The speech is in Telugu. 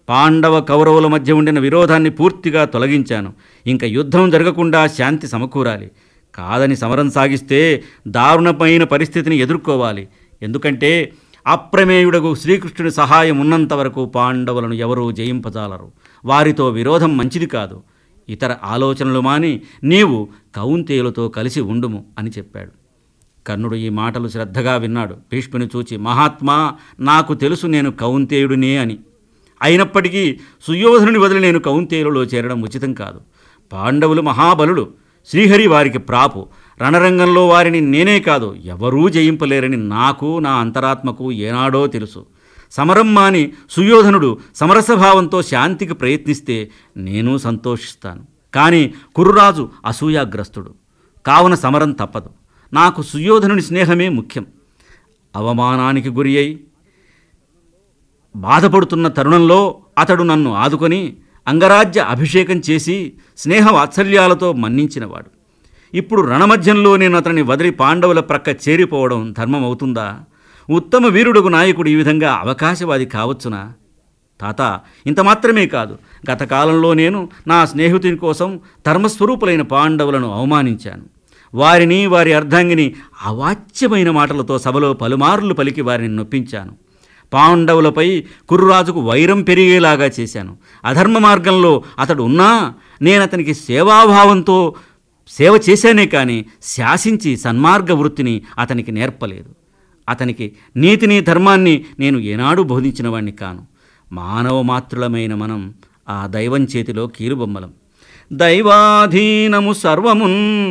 పాండవ కౌరవుల మధ్య ఉండిన విరోధాన్ని పూర్తిగా తొలగించాను ఇంకా యుద్ధం జరగకుండా శాంతి సమకూరాలి కాదని సమరం సాగిస్తే దారుణమైన పరిస్థితిని ఎదుర్కోవాలి ఎందుకంటే అప్రమేయుడకు శ్రీకృష్ణుని సహాయం ఉన్నంత వరకు పాండవులను ఎవరూ జయింపజాలరు వారితో విరోధం మంచిది కాదు ఇతర ఆలోచనలు మాని నీవు కౌంతేయులతో కలిసి ఉండుము అని చెప్పాడు కర్ణుడు ఈ మాటలు శ్రద్ధగా విన్నాడు భీష్ముని చూచి మహాత్మా నాకు తెలుసు నేను కౌంతేయుడినే అని అయినప్పటికీ సుయోధనుని వదిలి నేను కౌంతేయులలో చేరడం ఉచితం కాదు పాండవులు మహాబలుడు శ్రీహరి వారికి ప్రాపు రణరంగంలో వారిని నేనే కాదు ఎవరూ జయింపలేరని నాకు నా అంతరాత్మకు ఏనాడో తెలుసు సమరం మాని సుయోధనుడు సమరసభావంతో శాంతికి ప్రయత్నిస్తే నేను సంతోషిస్తాను కానీ కురురాజు అసూయాగ్రస్తుడు కావున సమరం తప్పదు నాకు సుయోధనుని స్నేహమే ముఖ్యం అవమానానికి గురి అయి బాధపడుతున్న తరుణంలో అతడు నన్ను ఆదుకొని అంగరాజ్య అభిషేకం చేసి స్నేహ వాత్సల్యాలతో మన్నించినవాడు ఇప్పుడు రణమధ్యంలో నేను అతని వదిలి పాండవుల ప్రక్క చేరిపోవడం ధర్మమవుతుందా ఉత్తమ వీరుడుగు నాయకుడు ఈ విధంగా అవకాశవాది కావచ్చునా తాత ఇంత మాత్రమే కాదు గత కాలంలో నేను నా స్నేహితుని కోసం ధర్మస్వరూపులైన పాండవులను అవమానించాను వారిని వారి అర్ధాంగిని అవాచ్యమైన మాటలతో సభలో పలుమార్లు పలికి వారిని నొప్పించాను పాండవులపై కుర్రాజుకు వైరం పెరిగేలాగా చేశాను అధర్మ మార్గంలో అతడు ఉన్నా నేను అతనికి సేవాభావంతో సేవ చేశానే కానీ శాసించి సన్మార్గ వృత్తిని అతనికి నేర్పలేదు అతనికి నీతిని ధర్మాన్ని నేను ఏనాడు బోధించిన వాణ్ణి కాను మానవ మాతృలమైన మనం ఆ దైవం చేతిలో కీలుబొమ్మలం దైవాధీనము సర్వమున్